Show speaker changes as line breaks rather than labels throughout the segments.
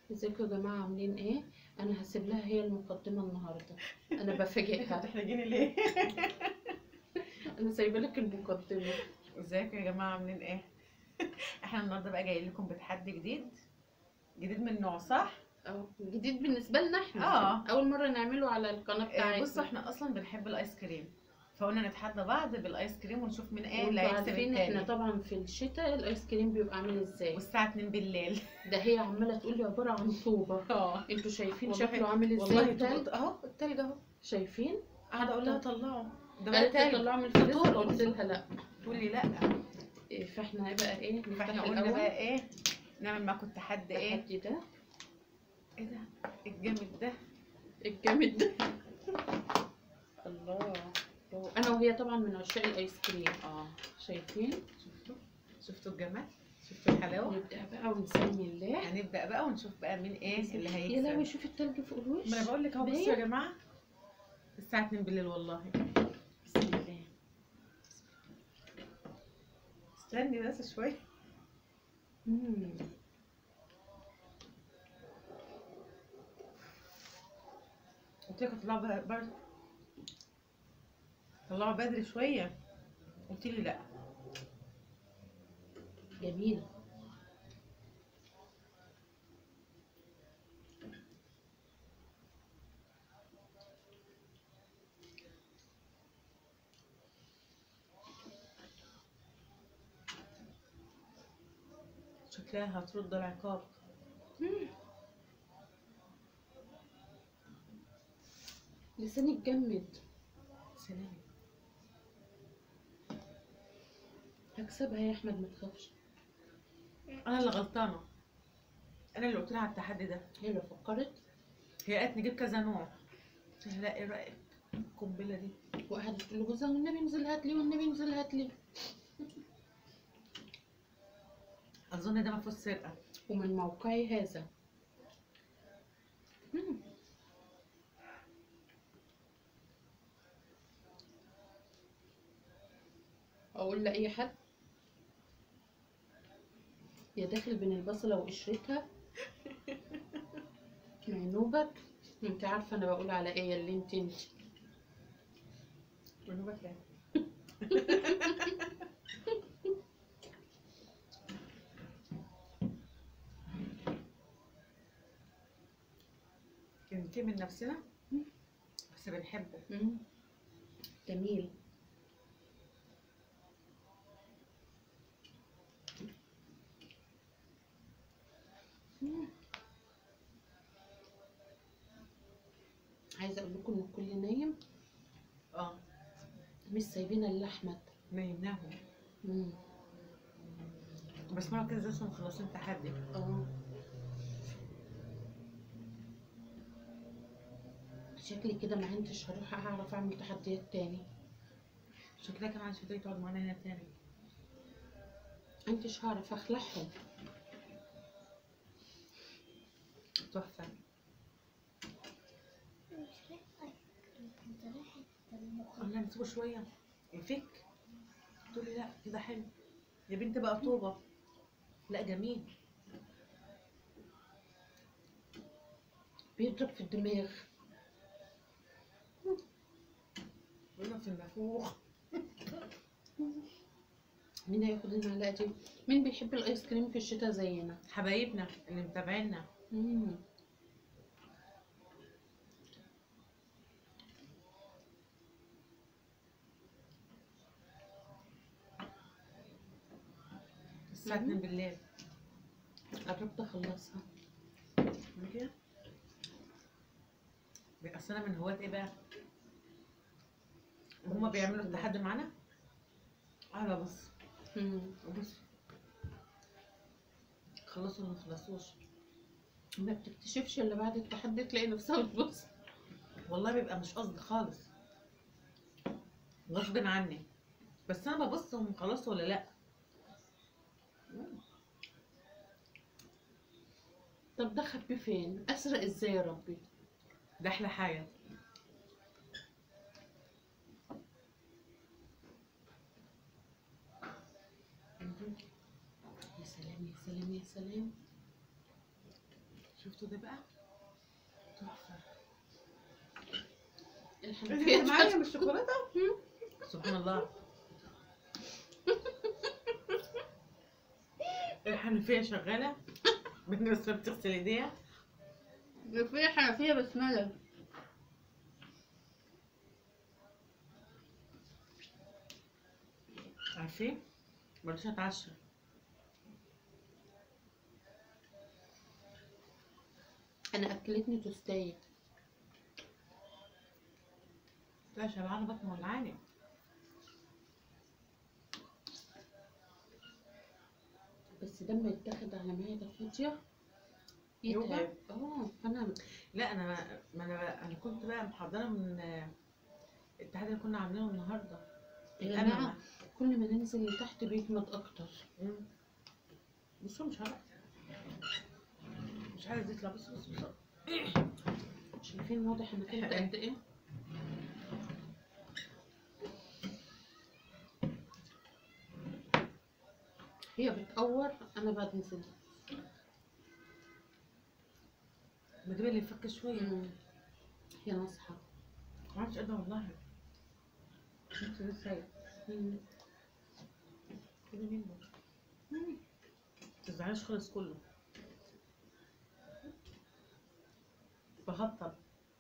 ازيكم يا جماعة عاملين ايه؟ انا هسيب لها هي المقدمة النهاردة انا بفاجئها
بتحرجيني ليه؟
انا سايبة لك المقدمة
ازيكم يا جماعه عاملين ايه؟ احنا النهارده بقى جايين لكم بتحدي جديد جديد من نوع صح؟
اه جديد بالنسبة لنا احنا
اه
اول مرة نعمله على القناة
آه،
بتاعتنا
بصوا احنا اصلا بنحب الايس كريم فقلنا نتحدى بعض بالايس كريم ونشوف مين ايه اللي
وانتوا
هيكسب
عارفين احنا
التاني
طبعا في الشتاء الايس كريم بيبقى عامل ازاي
والساعه 2 بالليل
ده هي عمالة تقول لي عبارة عن طوبة
اه
انتوا شايفين
والله-
شكله عامل ازاي
والله
التلج؟
تقول- اهو التلج اهو
شايفين؟
قاعده اقول لها طلعه ده بقى
قالت لي
تلج
طلعوا من الفريزر
فطور.
قلت لها لا
تقول لي لا
إيه، فاحنا بقى ايه نفتح
فاحنا قلنا
الاول
بقى ايه نعمل معاكم التحدي ايه
التحدي ده
ايه ده الجامد ده
الجامد ده الله الله. انا وهي طبعا من عشاق الايس كريم
اه
شايفين
شفتوا شفتوا الجمال شفتوا الحلاوه
نبدا بقى ونسمي الله
هنبدا بقى ونشوف بقى مين ايه اللي
يا لهوي
هيكسب
شوف التلج فوق الوش
ما انا بقول لك اهو
باين؟
بصوا يا جماعه الساعه 2 بالليل والله
بسم الله
استني بس شويه
مم.
قلت لك اطلعوا بقى برضه طلعوا بدري شويه قلت لي لا
جميل
شكلها هترد العقاب
مم. لساني اتجمد
سلام
هكسبها يا احمد ما تخافش
انا اللي غلطانه انا اللي قلت لها على التحدي ده
هي اللي فكرت
هي قالت نجيب كذا نوع قلت لها لا ايه رايك القنبله دي
وقعدت تقول لجوزها والنبي انزل هات لي والنبي انزل هات لي
اظن ده ما فيهوش سرقه
ومن موقعي هذا مم. اقول لاي حد يا داخل بين البصله وقشرتها معنوبك انت عارفه انا بقول على ايه اللي انت انت
ونوبك يعني كلمتين من نفسنا بس بنحبه
مم. جميل مم. عايزه اقول لكم ان الكل نايم
اه
مش سايبين الا احمد
نايمناهم
مم.
بس مرة كده لسه مخلصين تحدي
اه شكلي كده ما عنديش هروح اعرف اعمل تحديات تاني
شكلها كمان مش هتقدري تقعد معانا هنا تاني
عنديش هعرف اخلعهم
تحفة قلنا نسيبه شوية يفك تقولي لا كده حلو يا بنت بقى طوبة لا جميل
بيضرب في الدماغ
قلنا في النافوخ
مين هياخد المعلقه دي مين بيحب الايس كريم في الشتاء زينا
حبايبنا اللي متابعينا
مم.
الساعة 2 بالليل
قربت اخلصها
من كده اصل انا من هواة ايه بقى هما بيعملوا التحدي معانا على بص
مم.
بص خلصوا ولا ما خلصوش
ما بتكتشفش الا بعد التحدي تلاقي نفسها بتبص
والله بيبقى مش قصدي خالص غصب عني بس انا ببص هم خلصوا ولا لا
طب ده خبي فين اسرق ازاي يا ربي
ده احلى حاجه
يا سلام يا سلام يا سلام
شفتوا ده بقى تحفه
الحنفية
انت معايا من الشوكولاته
مم.
سبحان الله الحنفيه شغاله بالنسبه بتغسل ايديها
في حنفية بسملة
عارفين مرضيش اتعشى
انا اكلتني توستاية
لا شبعانه بطني ولعاني
بس ده لما يتاخد على معدة فاضية
يوجع.
يتعب اه فانا
لا انا ما انا انا كنت بقى محضره من الاتحاد اللي كنا عاملينه النهارده
يا جماعة كل ما ننزل لتحت بيجمد اكتر
مم. بصوا مش عارف مش عايز يطلع بص بص بص
شايفين واضح انك انت قد ايه هي بتقور انا بنزل
بجيب اللي يفك شويه
مم. هي ناصحة
ما عادش قادره والله انت ازاي
مم.
كده منه ما تزعلش خالص كله بهطل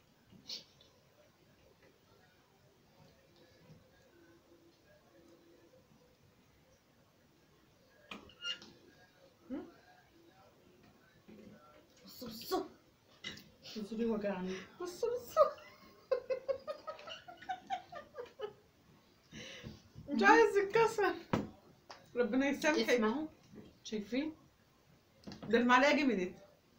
مم. بص بص
صدري وجعني
بص بص مش عايز يتكسر ربنا يسامحك
اسمعوا شايفين
ده المعلقه جمدت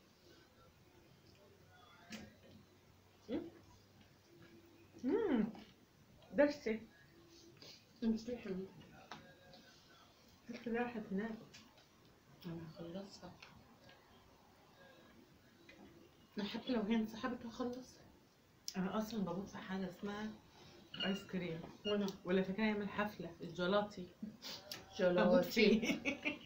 امم درسي
مش دي حلوة
قلت لها راحت هناك
انا هخلصها انا حتى لو هي انسحبت هخلصها
انا اصلا بموت في حاجه اسمها ايس كريم
وانا
ولا فاكره يعمل حفله الجلاتي بموت
جلواتي
فيه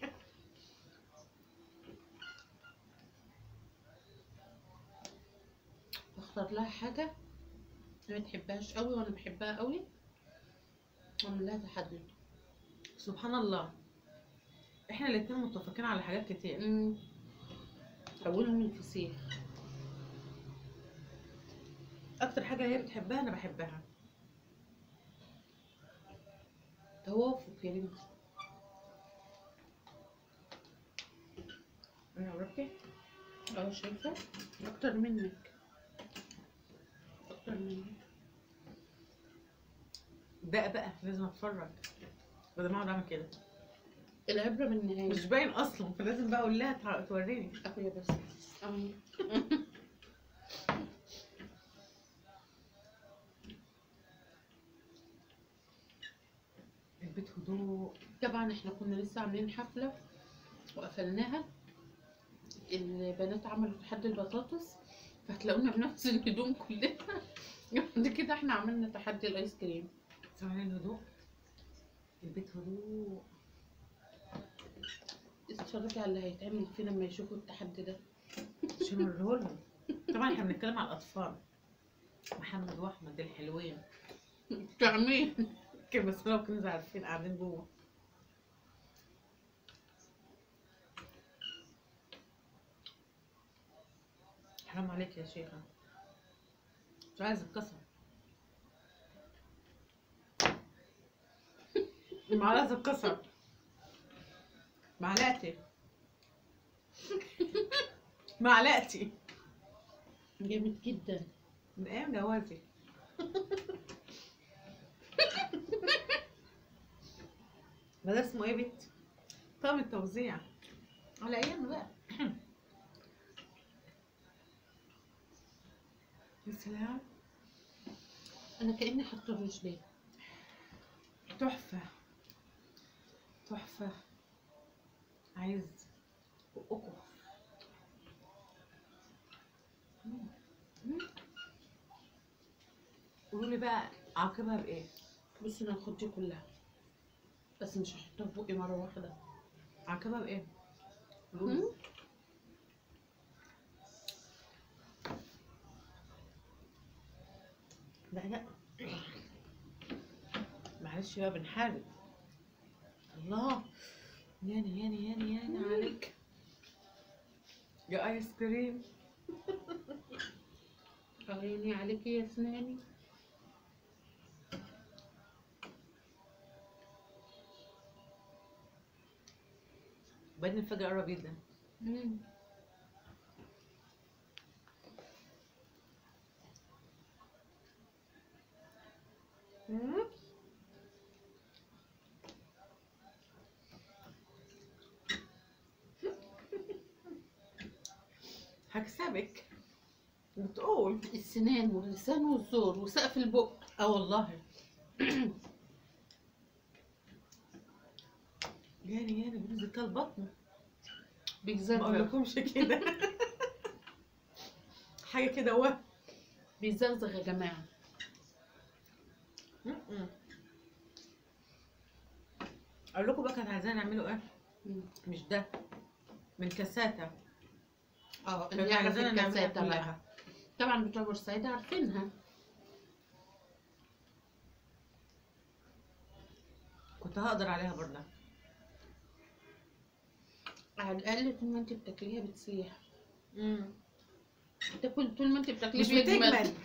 اختار لها حاجة هي ما تحبهاش قوي وانا بحبها قوي واعمل لها تحدي
سبحان الله احنا الاتنين متفقين على حاجات كتير
امم اولهم الفسيخ
اكتر حاجه هي بتحبها انا بحبها
توافق يا بنتي
انا عرفتي
اه شايفة اكتر منك اكتر منك
ده بقى لازم اتفرج بدل ما اقعد اعمل كده
العبرة بالنهاية
مش باين اصلا فلازم بقى اقول لها تع- توريني
اخويا بس اه
البيت هدوء
طبعا احنا كنا لسه عاملين حفلة وقفلناها البنات عملوا تحدي البطاطس فهتلاقونا بنفس الهدوم كلنا بعد كده احنا عملنا تحدي الايس كريم
سامعين الهدوء البيت هدوء
اتفرجي على اللي هيتعمل فيه لما يشوفوا التحدي ده
عشان نوريهولهم طبعا احنا بنتكلم على الاطفال محمد واحمد الحلوين
تعمين
كان بس لو كنا عارفين قاعدين جوه حرام عليك يا شيخة مش عايز اتكسر المعلقة تتكسر معلقتي معلقتي
جامد جدا
من ايام جوازي ما ده اسمه ايه بنت؟ طقم التوزيع على ايام بقى يا سلام
انا كاني حاطه الرجلين
تحفة تحفة عايز بقكم قولوا لي بقى عاقبها بايه؟
بصي انا هاخد دي كلها بس مش هحطها في بقي مره واحده
عاقبها بايه؟ قولوا لي
مم.
لا لا معلش بقى بنحارب الله ياني ياني ياني ياني عليك يا ايس كريم
عيني عليك يا اسناني
بعدين الفجر قرب جدا
مم.
هكسبك بتقول
السنان واللسان والزور وسقف البق
اه والله يعني يعني بنزل كل بطن ما
بيزغزغ
اقولكمش كده حاجه كده وهم
بيزغزغ يا جماعة
م-م. اقول لكم بقى كان عايزين نعمله ايه
مم.
مش ده من كاساتا
اه
كان
اللي يعرف
عايزانا نعملها
الكاسات بقى
كلها
طبعا بتوع بورسعيد عارفينها
كنت هقدر عليها برضه
على الأقل طول ما انت بتاكليها بتسيح
امم
تاكل طول ما انت بتاكليه
مش
بيجمد.
بتجمد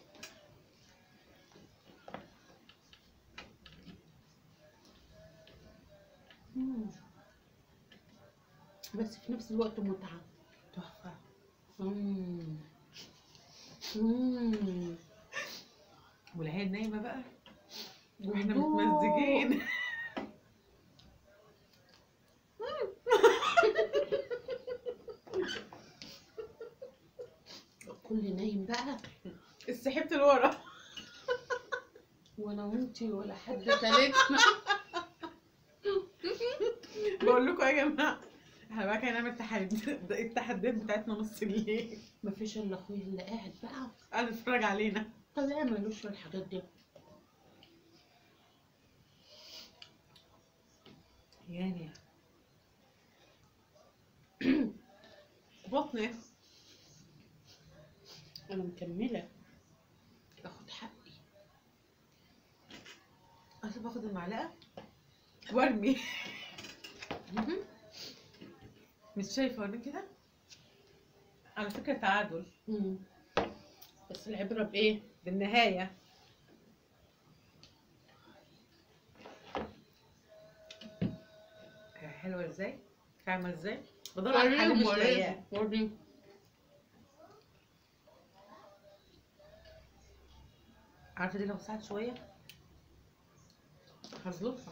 مم. بس في نفس الوقت متعة
تحفه
مم. مم.
والعيال نايمه بقى واحنا
وهدوء.
متمزجين
الكل نايم بقى
سحبت لورا
وانا وانتي ولا حد تالتنا
بقول لكم يا جماعه احنا بقى كنا نعمل تحدي التحديات بتاعتنا نص الليل
مفيش الا اخويا اللي قاعد بقى
قاعد يتفرج علينا
طلع ملوش في الحاجات دي
يعني بطني
انا مكملة اخد حقي
انا باخد المعلقه وارمي
مهم.
مش شايفه انا كده على فكره تعادل
مم. بس العبرة بايه
بالنهايه حلوه ازاي فاهمه ازاي بدور على حاجه مش لاقياها
وريهم
عارفه دي لو ساعد شويه هظلمها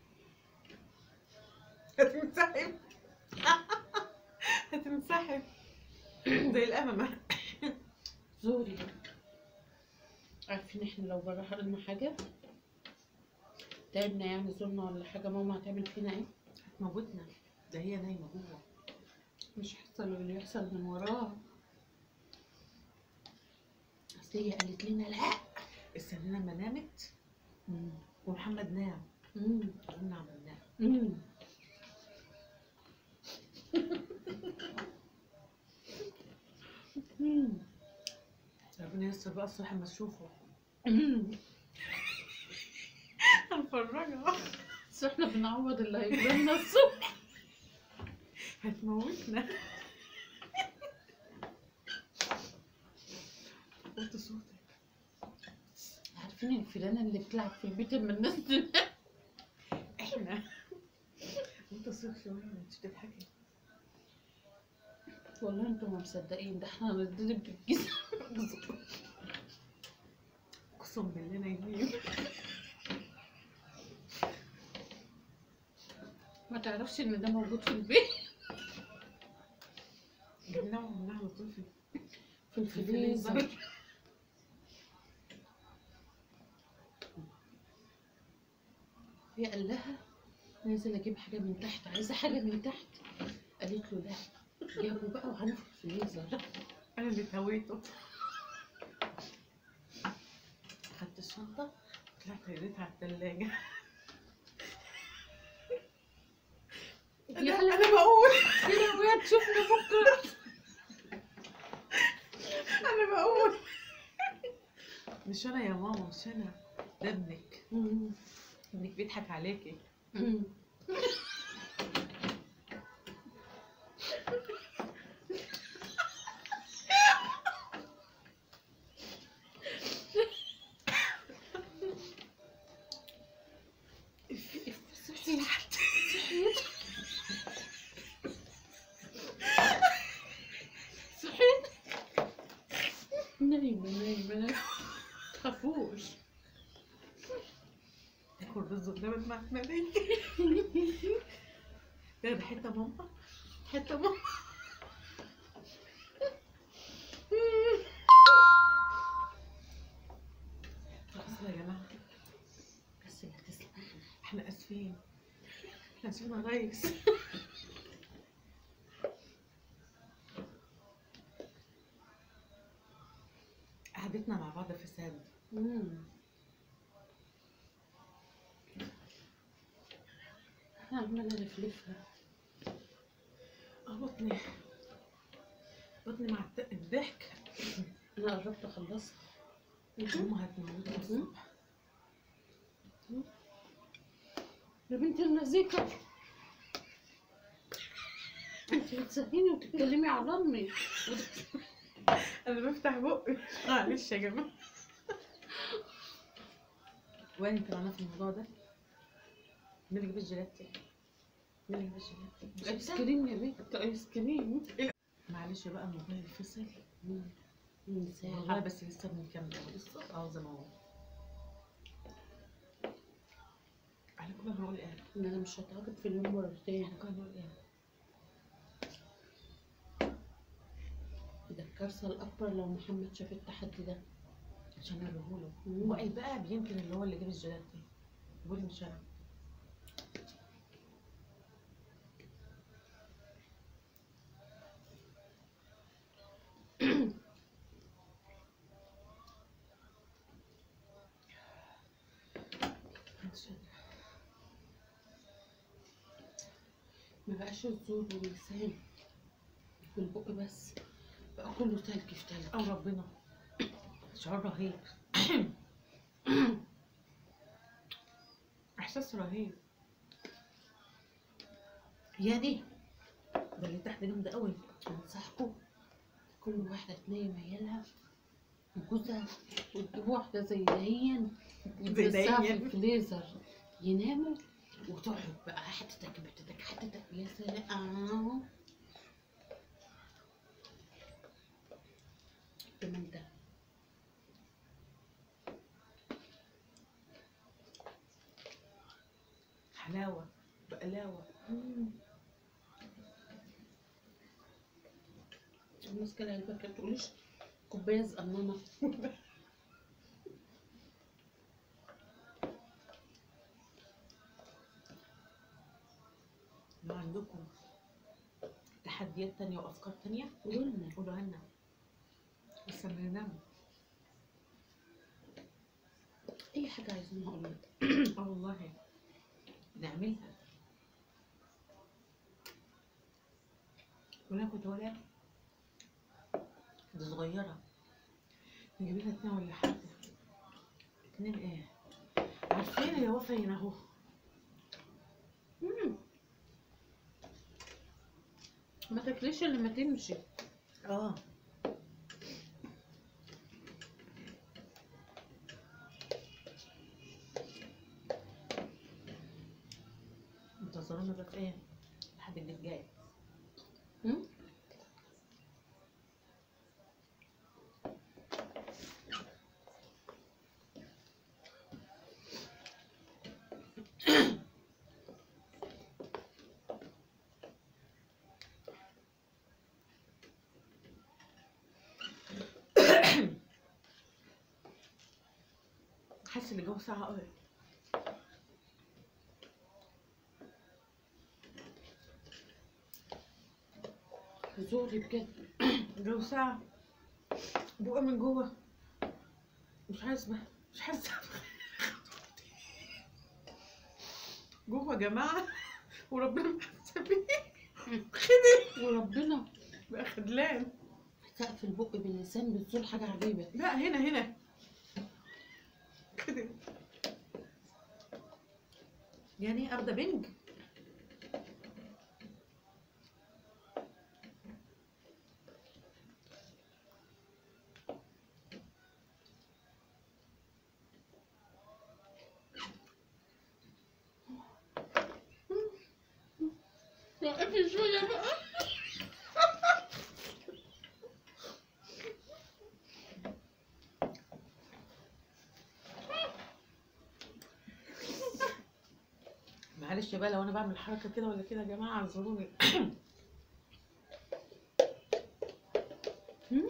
هتنسحب هتنسحب زي الأممة
زوري عارفين احنا لو بره لنا حاجة تعبنا يعني زورنا ولا حاجة ماما هتعمل فينا ايه
هتموتنا ده هي نايمة جوه
مش هيحصل اللي يحصل من وراها اصل هي قالت لنا لا
استنى لما نامت
مم.
ومحمد نام
مم.
قمنا عملناها
مم. مم.
ربنا يستر بقى الصبح اما تشوفه
مم.
هنفرجها
بس احنا بنعوض اللي هيجرالنا الصبح
هتموتنا قلت صوتك
عارفين الفيرانة اللي بتلعب في البيت لما الناس تنام
احنا قلت صوت شوية مش تضحكي
والله انتوا ما مصدقين ده احنا هنتضرب بالجزم
اقسم بالله نايمين
ما تعرفش ان ده موجود في البيت
جبناهم من على طول في
في الفريزر هي قال لها نازل اجيب حاجه من تحت عايزه حاجه من تحت قالت له لا جابوا بقى وعنده في الفريزر
انا اللي تويته خدت الشنطة طلعت رميتها على التلاجة
يا
انا
هلا
أنا بقول
يا لهوي هتشوفنا بكره
انا بقول مش انا يا ماما مش انا ده ابنك
مم.
ابنك بيضحك عليكي
مم. صحيت صحيت نايمة نايمة نايمة تخافوش
تاكل رز قدامك مع مالك تاخد حته ماما
حتى ماما
خلاص يا جماعه
بس يا تسلم
احنا اسفين احنا اسفين يا ريس قعدتنا مع بعض فساد
مم. انا عمالة الفلفها
اه بطني بطني مع الت- الضحك
انا قربت اخلصها
ماما هتموتني الصبح
يا بنت النزيكة انت بتسهيني وتتكلمي على امي
انا بفتح بقي معلش يا جماعه وين انت معانا في الموضوع ده مين اللي جاب الجيلاتي مين اللي جاب الجيلاتي
ايس كريم يا بنت ايس كريم
معلش بقى الموبايل فصل
مم. من
والله
ساعة
بس لسه بنكمل لسه عاوزه اموت احنا كنا بنقول ايه؟
ان انا مش هتعرض في اليوم مرتين
احنا كنا بنقول ايه؟
ده الكارثة الأكبر لو محمد شاف التحدي ده
عشان اوريهوله
مم.
وقال بقى يمكن اللي هو اللي جاب الجيلاتي بقول مش انا مش أنا.
ما بقاش الزور واللسان والبق بس بقى كله تلج في تلج
او ربنا شعور رهيب احساس رهيب يا دي ده اللي تحت جامد قوي
انصحكم كل واحدة تنيم عيالها وجوزها وتجيب واحدة زي دهين
زي
يلبسها في
دهين.
الفليزر يناموا وتقعد بقى حتتك بتتك حتتك يا سلام كمان ده
حلاوه بقلاوه
ماسكة العلبة كده تقوليش كوباية صغننة
لو عندكم تحديات تانية وافكار تانية
قولنا
قولوا لنا بس بننام
أي حاجة عايزينها قولنا
اه والله نعملها ولا كنت ولا دي صغيرة نجيب لها اتنين ولا حاجة اتنين ايه عارفين يا وفا هنا اهو
مم. ما تاكليش الا ما تمشي
اه انتظرونا بقى في ايه لحد اللي جاي
مم؟
حاسس ان الجو ساعة قوي
زوري بجد
الجو ساعة بقى من جوه مش حاسة مش حاسة جوه يا جماعة وربنا ما حاسة بيه خدل
وربنا
بقى خدلان
سقف البق باللسان بالزول حاجة عجيبة
لا هنا هنا كده يعني ابدا بنج
وقفي شوية بقى
معلش بقى لو انا بعمل حركه كده ولا كده يا جماعه اعذروني هم؟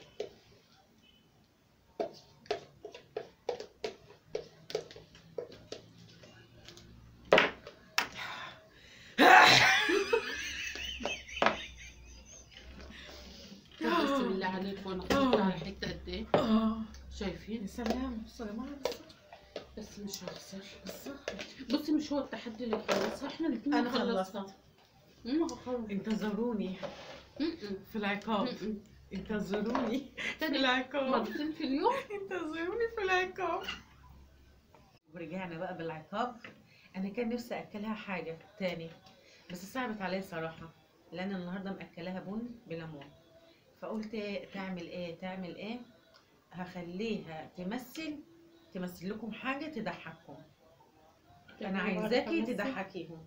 بسم الله عليك وانا حطيت على حتة قد ايه
آه.
شايفين
يا سلام بصوا يا جماعه بصوا
بس مش هخسر
بصوا
بصي مش هو التحدي اللي خلصها احنا الاتنين
انا
هنخلصها.
خلصت
أمم، هخلص
انتظروني
أمم،
في العقاب
أمم.
انتظروني في
تاني
العقاب
مرتين في اليوم
انتظروني في العقاب ورجعنا بقى بالعقاب انا كان نفسي اكلها حاجه تاني بس صعبت عليا صراحه لان النهارده مأكلاها بن بليمون فقلت تعمل ايه تعمل ايه هخليها تمثل تمثل لكم حاجه تضحككم انا عايزاكي تضحكيهم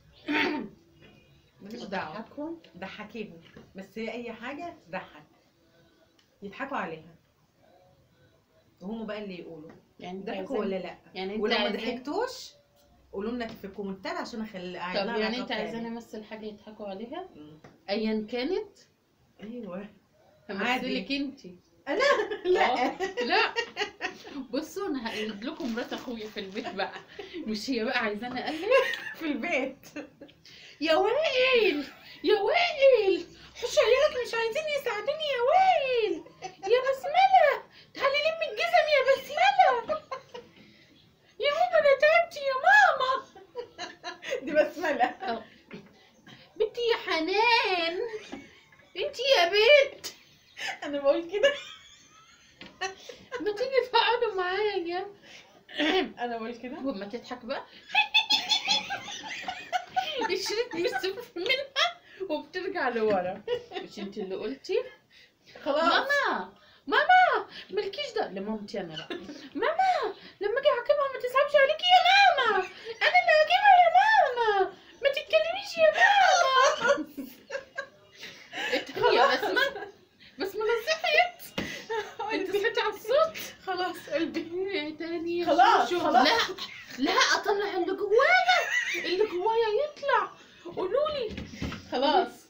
ماليش دعوه
أضحكهم
ضحكيهم بس هي اي حاجه تضحك يضحكوا عليها وهم بقى اللي يقولوا
يعني انت
ضحكوا
عايزاني-
ولا لا
يعني انت
ولو ما
عايزاني-
ضحكتوش قولوا لنا في الكومنتات عشان اخلي
طب
اعيد لها
يعني
العقاب
انت
تاني.
عايزاني امثل حاجة يضحكوا عليها
مم.
ايا كانت
ايوه
همثلك
عادي.
انت
لا
لا بصوا انا هقلد لكم مرات اخويا في البيت بقى مش هي بقى عايزاني اقلد
في البيت
يا وائل يا وائل حش عيالك مش عايزين يساعدوني يا وائل يا بسملة تعالي لمي الجزم يا بسملة يا ماما انا تعبت يا ماما
دي بسمله
بنتي يا حنان انتي يا بنت
انا بقول كده
ما تيجي تقعدوا معايا
انا بقول كده
وما تضحك بقى الشريط بيصف منها وبترجع لورا مش انت اللي قلتي
خلاص
ماما ماما مالكيش ده لمامتي انا بقى ماما لما اجي اعاقبها ما تصعبش عليكي يا ماما انا اللي هجيبها يا ماما ما تتكلميش يا ماما انت يا بسمة بسمة صحيت انت صحيتي على الصوت
خلاص قلبي
ايه تاني
خلاص،
شو-
خلاص.
لا لا اطلع اللي جوايا اللي جوايا يطلع قولوا لي
خلاص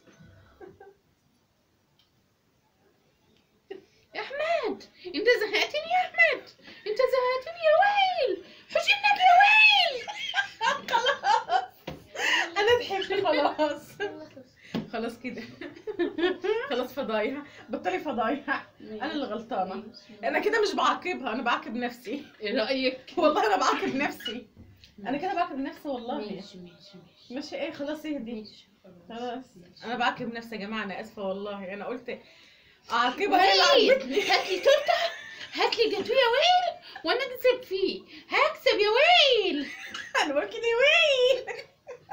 يا احمد انت زهقتني يا احمد انت زهقتني يا وائل حشمك يا وائل
خلاص انا ضحكت خلاص خلاص كده خلاص فضايح بطلي فضايح انا اللي غلطانه انا كده مش بعاقبها انا بعاقب نفسي
ايه رايك
والله انا بعاقب نفسي انا كده بعاقب نفسي والله
ماشي ماشي ماشي
ماشي ايه خلاص اهدي
ماشي
خلاص انا بعاقب نفسي يا جماعه انا اسفه والله انا قلت اعاقبها هي اللي
وائل
عاقبتني
هات لي تورته هات لي جاتوه يا وائل وانا اكسب فيه هكسب يا وائل
انا بقول كده وي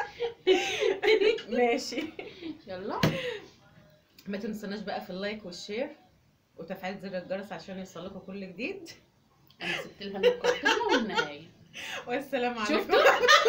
ماشي
يلا
ما تنسوناش بقى في اللايك والشير وتفعيل زر الجرس عشان يوصلكوا كل جديد
انا سبت لها المقدمه والنهايه
والسلام عليكم
شفتوا